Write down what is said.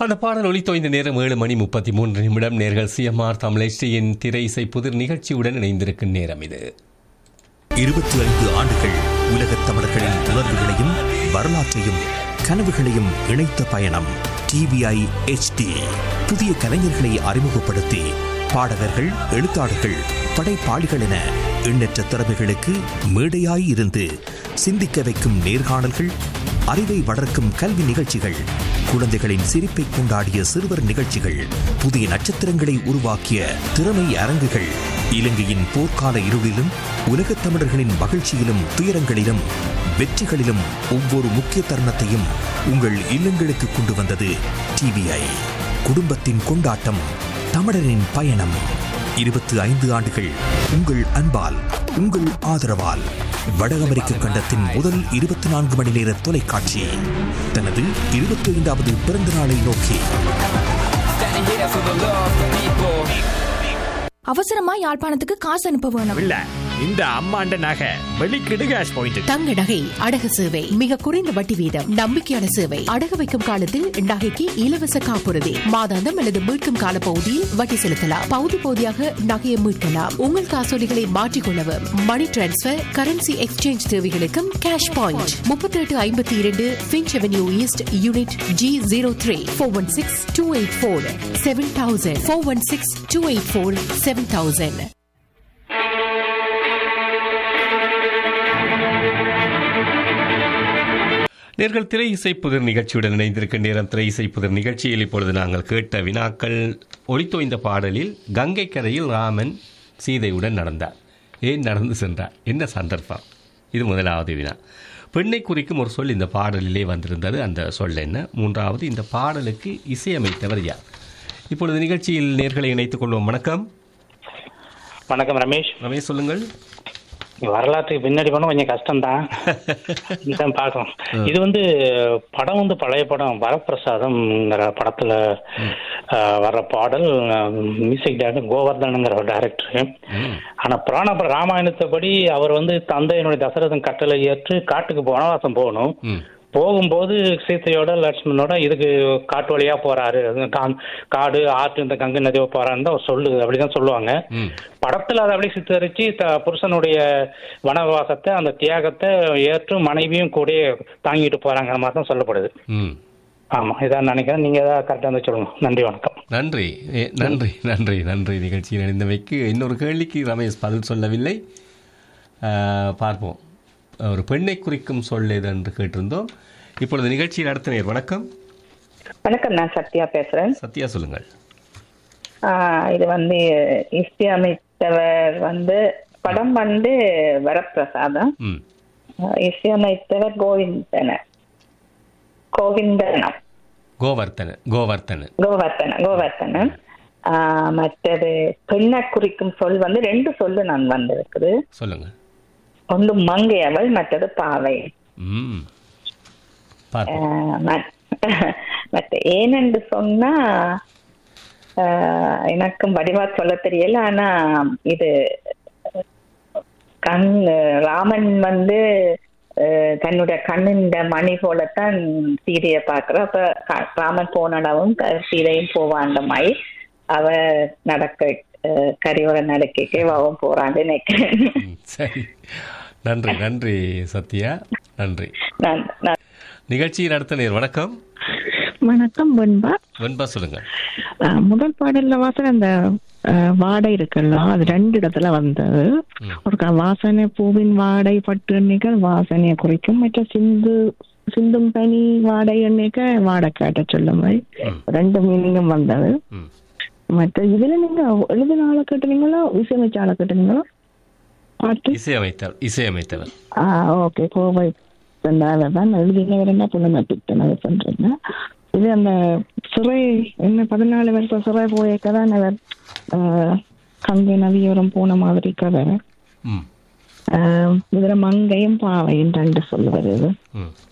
அந்த பாடல் ஒளித்தோய்ந்த நேரம் ஏழு மணி முப்பத்தி மூன்று நிமிடம் நேர்கள் சிஎம்ஆர் தமிழேஷ்டியின் திரை இசை புதிர் நிகழ்ச்சியுடன் இணைந்திருக்கும் நேரம் இது இருபத்தி ஐந்து ஆண்டுகள் உலகத் தமிழர்களின் உணர்வுகளையும் வரலாற்றையும் கனவுகளையும் இணைத்த பயணம் டிவிஐ HD புதிய கலைஞர்களை அறிமுகப்படுத்தி பாடகர்கள் எழுத்தாளர்கள் படைப்பாளிகள் என எண்ணற்ற திறமைகளுக்கு மேடையாய் இருந்து சிந்திக்க வைக்கும் நேர்காணல்கள் அறிவை வளர்க்கும் கல்வி நிகழ்ச்சிகள் குழந்தைகளின் சிரிப்பை கொண்டாடிய சிறுவர் நிகழ்ச்சிகள் புதிய நட்சத்திரங்களை உருவாக்கிய திறமை அரங்குகள் இலங்கையின் போர்க்கால இருளிலும் உலகத் தமிழர்களின் மகிழ்ச்சியிலும் துயரங்களிலும் வெற்றிகளிலும் ஒவ்வொரு முக்கிய தருணத்தையும் உங்கள் இல்லங்களுக்கு கொண்டு வந்தது டிவிஐ குடும்பத்தின் கொண்டாட்டம் தமிழரின் பயணம் இருபத்தி ஐந்து ஆண்டுகள் உங்கள் அன்பால் உங்கள் ஆதரவால் வட அமெரிக்க கண்டத்தின் முதல் இருபத்தி நான்கு மணி நேர தொலைக்காட்சி தனது இருபத்தி ஐந்தாவது பிறந்த நாளை நோக்கி அவசரமா யாழ்ப்பாணத்துக்கு காசு அனுப்ப வேணும் இல்ல இந்த அம்மாண்ட நகை வெளிக்கிடு கேஷ் பாயிண்ட் தங்க நகை அடகு சேவை மிக குறைந்த வட்டி வீதம் நம்பிக்கையான சேவை அடகு வைக்கும் காலத்தில் நகைக்கு இலவச காப்புறுதி மாதாந்தம் அல்லது மீட்கும் கால பகுதியில் வட்டி செலுத்தலாம் பகுதி பகுதியாக நகையை மீட்கலாம் உங்கள் காசோலிகளை மாற்றிக்கொள்ளவும் மணி டிரான்ஸ்பர் கரன்சி எக்ஸ்சேஞ்ச் தேவைகளுக்கும் கேஷ் பாயிண்ட் முப்பத்தி எட்டு ஐம்பத்தி இரண்டு Finch Avenue East unit G zero three four one six two eight four seven thousand four one six two eight four seven thousand நேர்கள் திரை இசை புதிர் நிகழ்ச்சியுடன் இணைந்திருக்கும் நேரம் திரை இசை புதிர் நிகழ்ச்சியில் இப்பொழுது நாங்கள் கேட்ட வினாக்கள் ஒளித்தோய்ந்த பாடலில் கங்கை கரையில் ராமன் சீதையுடன் நடந்தார் ஏன் நடந்து சென்றார் என்ன சந்தர்ப்பம் இது முதலாவது வினா பெண்ணை குறிக்கும் ஒரு சொல் இந்த பாடலிலே வந்திருந்தது அந்த சொல் என்ன மூன்றாவது இந்த பாடலுக்கு இசையமைத்தவர் யார் இப்பொழுது நிகழ்ச்சியில் நேர்களை இணைத்துக் கொள்வோம் வணக்கம் வணக்கம் ரமேஷ் ரமேஷ் சொல்லுங்கள் வரலாற்றுக்கு பின்னாடி போனா கொஞ்சம் கஷ்டம்தான் இதான் பார்க்கணும் இது வந்து படம் வந்து பழைய படம் வரப்பிரசாதம்ங்கிற படத்துல அஹ், வர்ற பாடல் மியூசிக் டைரக்டர் கோவர்தனுங்கிற ஒரு டைரக்டர் ஆனா புராண ராமாயணத்தைப்படி அவர் வந்து தந்தையினுடைய தசரதன் கட்டளை ஏற்று காட்டுக்கு வனவாசம் போகணும் ம் போகும்போது சீத்தையோட லட்சுமணனோட இதுக்கு காட்டு வழியா போறாரு அது கா- காடு ஆற்று இந்த கங்கை நதியோ போறான்னு தான் அவர் சொல்லுது அப்படிதான் சொல்லுவாங்க ம் படத்துல அதை அப்படியே சித்தரிச்சு த புருஷனுடைய வனவாசத்தை அந்த தியாகத்தை ஏற்று மனைவியும் கூட தாங்கிட்டு போறாங்கிற மாதிரி தான் சொல்லப்படுது ம் ஆமா இதான் நினைக்கிறேன் நீங்க ஏதாவது கரெக்டா வந்து சொல்லுங்க நன்றி வணக்கம் நன்றி ஏ, நன்றி நன்றி நன்றி நிகழ்ச்சியில் இணைந்தமைக்கு இன்னொரு கேள்விக்கு ரமேஷ் பதில் சொல்லவில்லை ஆ, பார்ப்போம் ஒரு பெண்ணை குறிக்கும் சொல் எது என்று கேட்டிருந்தோம் இப்பொழுது நிகழ்ச்சியில் அடுத்த நேர் வணக்கம் வணக்கம் நான் சத்யா பேசுறேன் சத்யா சொல்லுங்கள் ஆஹ் இது வந்து இசையமைத்தவர் வந்து படம் வந்து வரப்பிரசாதம் ம் ஆஹ் இசையமைத்தவர் கோவிந்தன கோவிந்தனம் கோவர்த்தன கோவர்த்தன கோவர்த்தன கோவர்த்தனன் ஆஹ் மற்றது பெண்ணை குறிக்கும் சொல் வந்து ரெண்டு சொல்லு நான் வந்திருக்குது சொல்லுங்கள் ஒன்று மங்கையவள் மற்றது பாவை ம் பார்ப்போம் ஆஹ் ம- மற்ற ஏனென்று சொன்னா ஆஹ் எனக்கும் வடிவா சொல்ல தெரியல ஆனா இது கண் ராமன் வந்து ஆஹ் தன்னுடைய கண்ணின் மணி போலத்தான் சீதைய பாக்குற அப்ப க- ராமன் போனடவும் க- சீதையும் போவாண்ட மாதிரி அவ நடக்க ஆஹ் கரியோட நடக்க அவன் போறான்னு நினைக்கிறேன் ம், சரி நன்றி நன்றி சத்யா நன்றி நான் நான் நிகழ்ச்சியில் அடுத்த நேர் வணக்கம் வணக்கம் வெண்பா வெண்பா சொல்லுங்கள் அஹ் முதல் பாடல்ல வாசனை அந்த அஹ், வாடை இருக்குல்ல அது ரெண்டு இடத்துல வந்தது ம். ஒரு க- வாசனை பூவின் வாடை பட்டு எண்ணிக்கை வாசனையை குறிக்கும் மற்ற சிந்து சிந்தும் பனி வாடை எண்ணிக்கை வாடை கேட்ட சொல்ல மாதிரி ம். ரெண்டு மீனிங்கும் வந்தது ம் மற்ற இதுல நீங்க எழுதின ஆளை கேட்டுனீங்களோ இசையமைச்ச ஆளை கேட்டுனீங்களோ பாட்டு இசையமைத்தவர் இசையமைத்தவர் ஆ ஓகே கோவை சென்றால தான் எழுதினவர் என்ன புனமப்பித்தன் அது பண்றீங்க இது அந்த சிறை என்ன பதினாலு வருஷம் சிறை போயிருக்க தான் அவர் ஆ, கங்கை நதியோரம் போன மாதிரி கதை ம் ஆ, இதுல மங்கையும் பாவையும் ரெண்டு சொல்லு வருது ம்